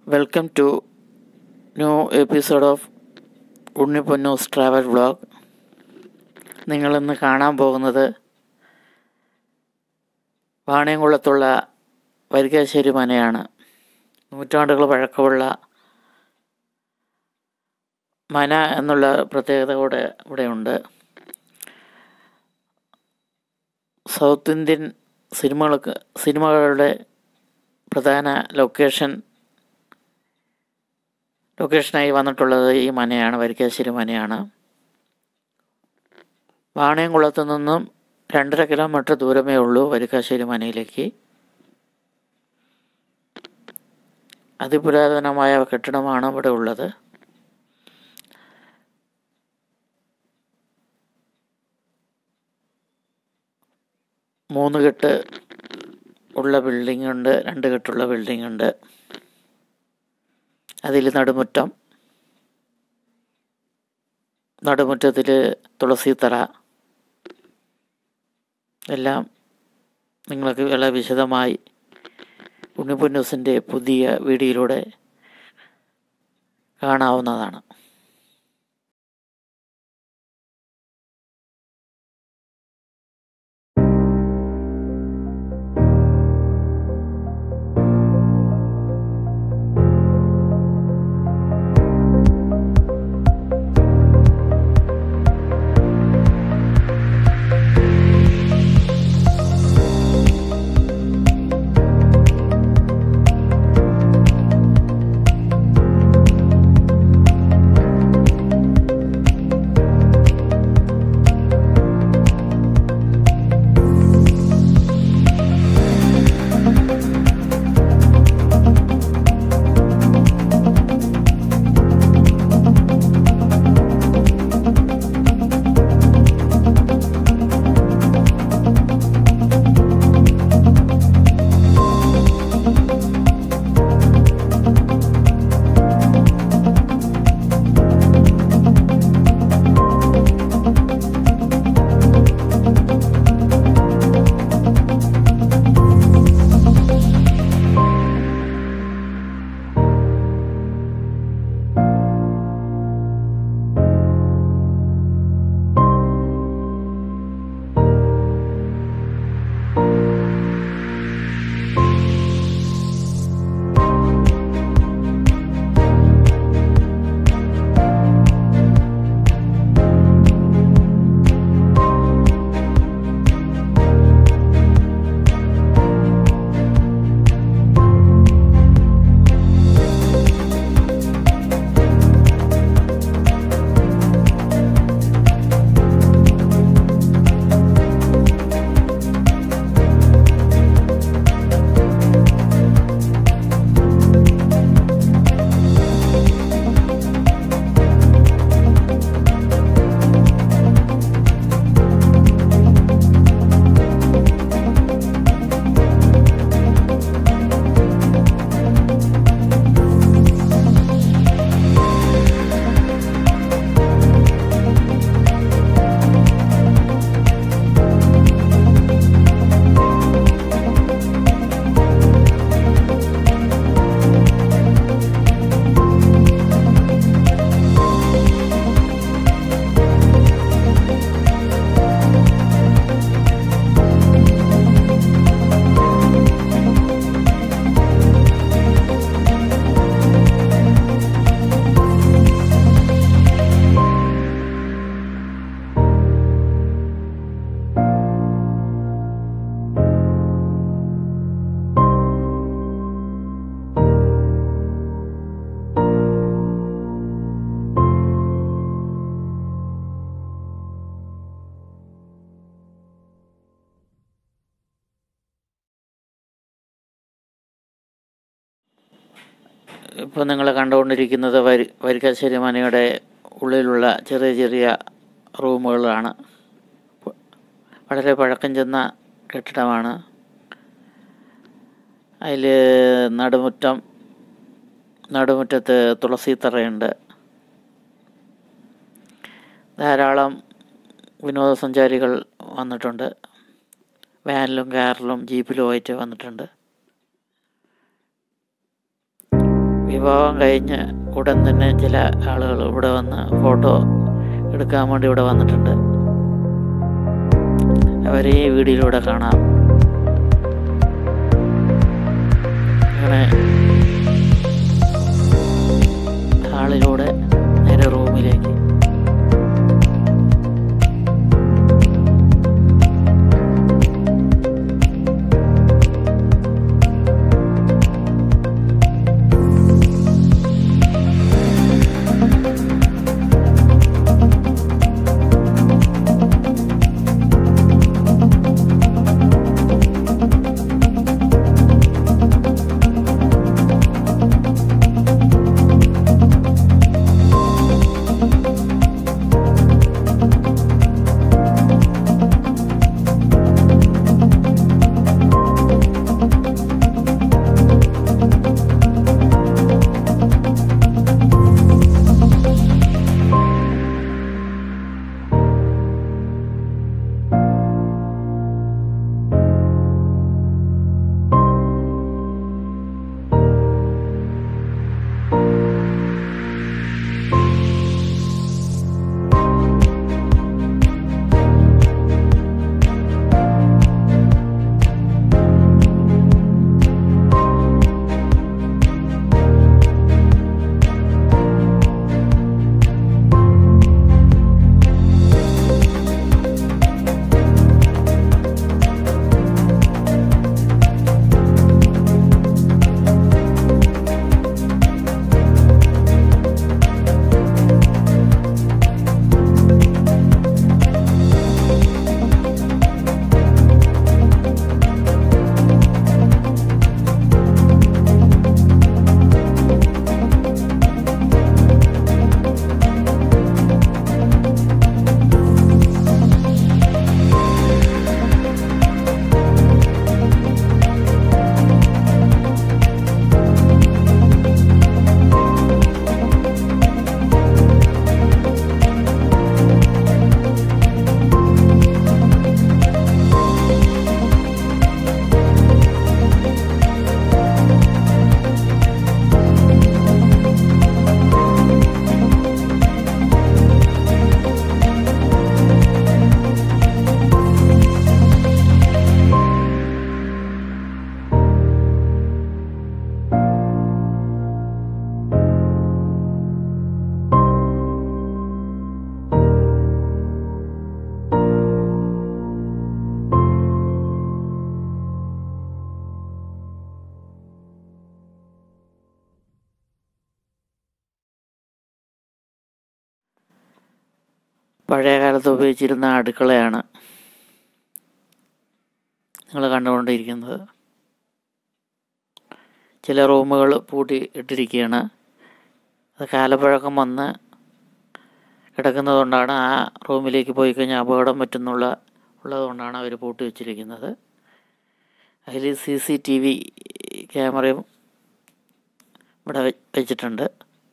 Welcome to new episode of Unniponnoos travel vlog നിങ്ങളിന്ന് കാണാൻ പോകുന്നത് വാണിയംകുളത്തുള്ള വരിക്കാശ്ശേരി മനയാണ് നൂറ്റാണ്ടുകൾ പഴക്കമുള്ള മന എന്നുള്ള പ്രത്യേകത കൂടെ ഇവിടെയുണ്ട് സൗത്ത് ഇന്ത്യൻ സിനിമകൾക്ക് സിനിമകളുടെ പ്രധാന ലൊക്കേഷൻ ലൊക്കേഷനായി വന്നിട്ടുള്ളത് ഈ മനയാണ് വരിക്കാശ്ശേരി മനയാണ് വാണയംകുളത്തു നിന്നും രണ്ടര കിലോമീറ്റർ ദൂരമേ ഉള്ളൂ വരിക്കാശ്ശേരി മനയിലേക്ക് അതിപുരാതനമായ കെട്ടിടമാണ് ഇവിടെ ഉള്ളത് മൂന്ന് കെട്ട് ഉള്ള ബിൽഡിംഗ് ഉണ്ട് രണ്ട് കെട്ടുള്ള ബിൽഡിംഗ് ഉണ്ട് അതിൽ നടുമുറ്റം നടുമുറ്റത്തിൽ തുളസിത്തറ എല്ലാം നിങ്ങൾക്ക് വളരെ വിശദമായി ഉണ്ണിപ്പൊന്നൂസിൻ്റെ പുതിയ വീഡിയോയിലൂടെ കാണാവുന്നതാണ് ഇപ്പോൾ നിങ്ങൾ കണ്ടുകൊണ്ടിരിക്കുന്നത് വരി വരിക്കാശ്ശേരി മനയുടെ ഉള്ളിലുള്ള ചെറിയ ചെറിയ റൂമുകളാണ് വളരെ പഴക്കം ചെന്ന കെട്ടിടമാണ് അതിൽ നടുമുറ്റം നടുമുറ്റത്ത് തുളസിത്തറയുണ്ട് ധാരാളം വിനോദസഞ്ചാരികൾ വന്നിട്ടുണ്ട് വാനിലും കാറിലും ജീപ്പിലും ആയിട്ട് വന്നിട്ടുണ്ട് വിവാഹം കഴിഞ്ഞ് ഉടൻ തന്നെ ചില ആളുകൾ ഇവിടെ വന്ന് ഫോട്ടോ എടുക്കാൻ വേണ്ടി ഇവിടെ വന്നിട്ടുണ്ട് അവരെ ഈ വീഡിയോയിലൂടെ കാണാം അങ്ങനെ ഹാളിലൂടെ നേരെ റൂമിലേക്ക് പഴയ കാലത്ത് ഉപയോഗിച്ചിരുന്ന അടുക്കളയാണ് നിങ്ങൾ കണ്ടുകൊണ്ടിരിക്കുന്നത് ചില റൂമുകൾ പൂട്ടി ഇട്ടിരിക്കുകയാണ് അത് കാലപ്പഴക്കം വന്ന് കിടക്കുന്നതുകൊണ്ടാണ് ആ റൂമിലേക്ക് പോയി കഴിഞ്ഞാൽ അപകടം പറ്റുന്നുള്ള ഉള്ളതുകൊണ്ടാണ് അവർ പൂട്ടി വെച്ചിരിക്കുന്നത് അതിൽ സി സി ടി വി ക്യാമറയും ഇവിടെ വെ- വെച്ചിട്ടുണ്ട്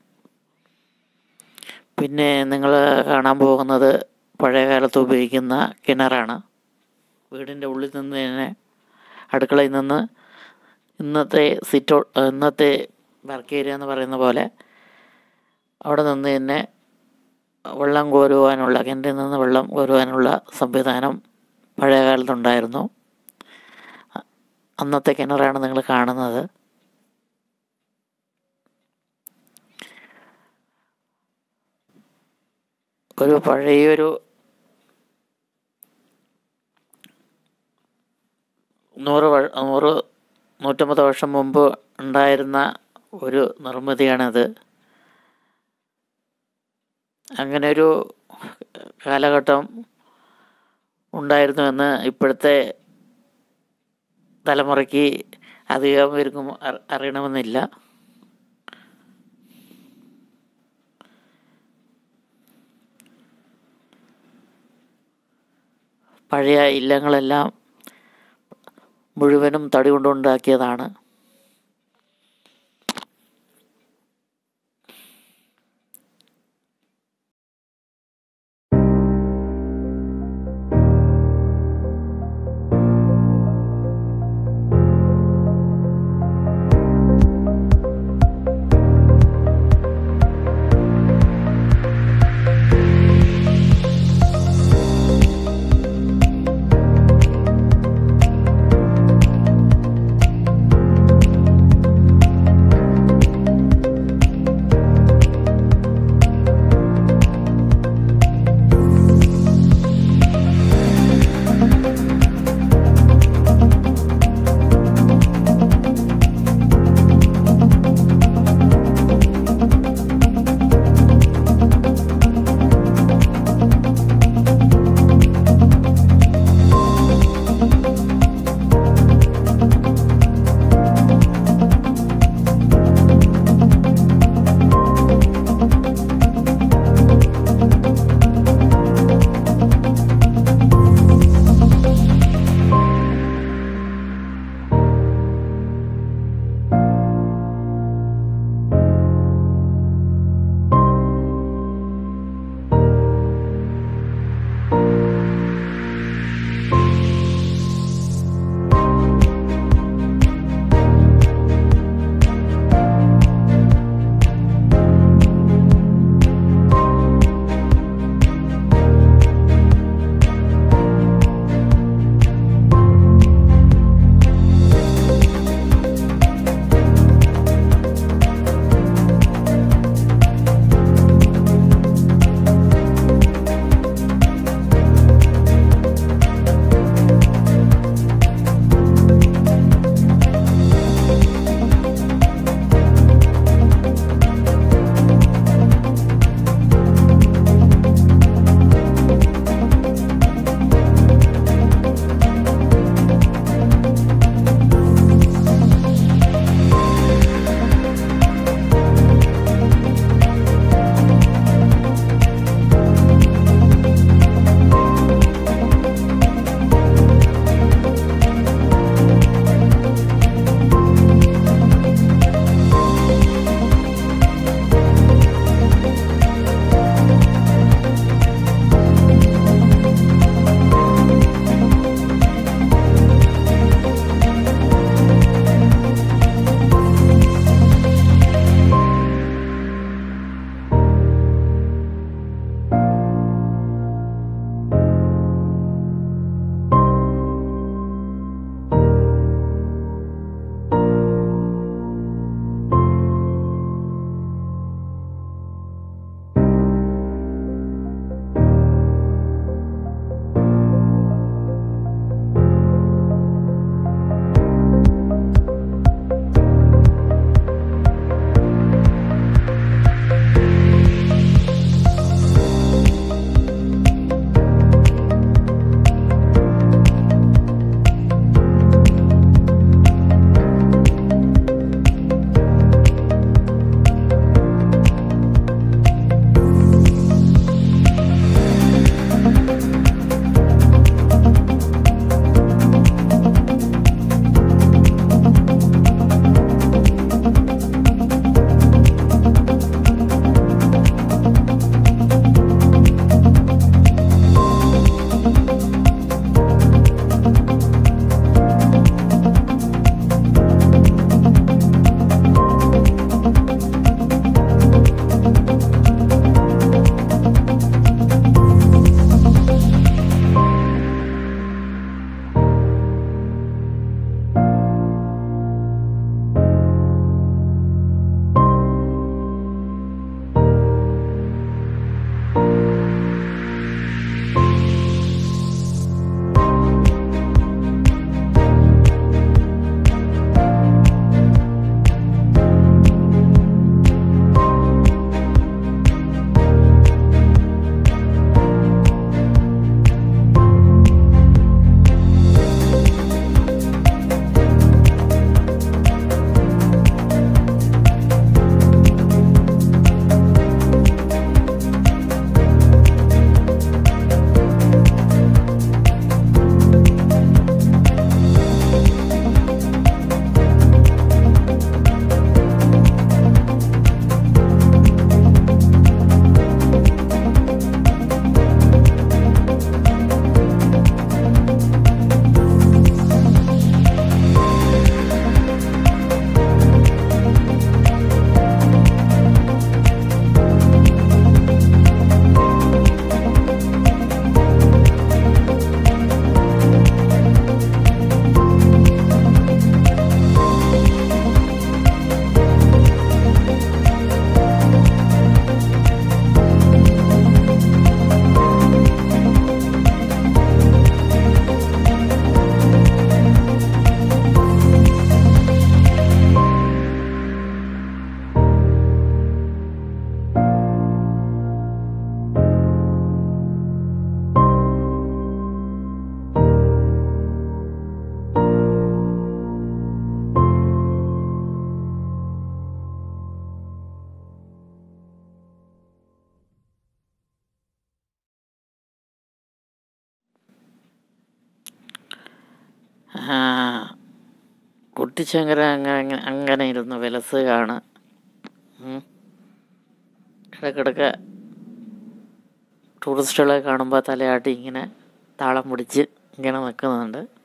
പിന്നെ നിങ്ങൾ കാണാൻ പോകുന്നത് പഴയ കാലത്ത് ഉപയോഗിക്കുന്ന കിണറാണ് വീടിൻ്റെ ഉള്ളിൽ നിന്ന് തന്നെ അടുക്കളയിൽ നിന്ന് ഇന്നത്തെ സിറ്റോ ഇന്നത്തെ വർക്ക് ഏരിയ എന്ന് പറയുന്ന പോലെ അവിടെ നിന്ന് തന്നെ വെള്ളം കോരുവാനുള്ള കിണറ്റിൽ നിന്ന് വെള്ളം കോരുവാനുള്ള സംവിധാനം പഴയ കാലത്തുണ്ടായിരുന്നു അ- അന്നത്തെ കിണറാണ് നിങ്ങൾ കാണുന്നത് ഒരു പഴയൊരു നൂറ് വ- നൂറ് നൂറ്റമ്പത് വർഷം മുമ്പ് ഉണ്ടായിരുന്ന ഒരു നിർമ്മിതിയാണിത് അങ്ങനെ ഒരു കാലഘട്ടം ഉണ്ടായിരുന്നുവെന്ന് ഇപ്പോഴത്തെ തലമുറയ്ക്ക് അധികം പേർക്കും അറി- അറിയണമെന്നില്ല പഴയ ഇല്ലങ്ങളെല്ലാം മുഴുവനും തടി കൊണ്ടുണ്ടാക്കിയതാണ് കുട്ടിച്ചങ്കര അങ്ങനെ അങ്ങനെ ഇരുന്ന് വിലസുകയാണ് ഉം. ഇടയ്ക്കിടയ്ക്ക് ടൂറിസ്റ്റുകളെ കാണുമ്പോൾ തലയാട്ടി ഇങ്ങനെ താളം പിടിച്ച് ഇങ്ങനെ നിൽക്കുന്നുണ്ട്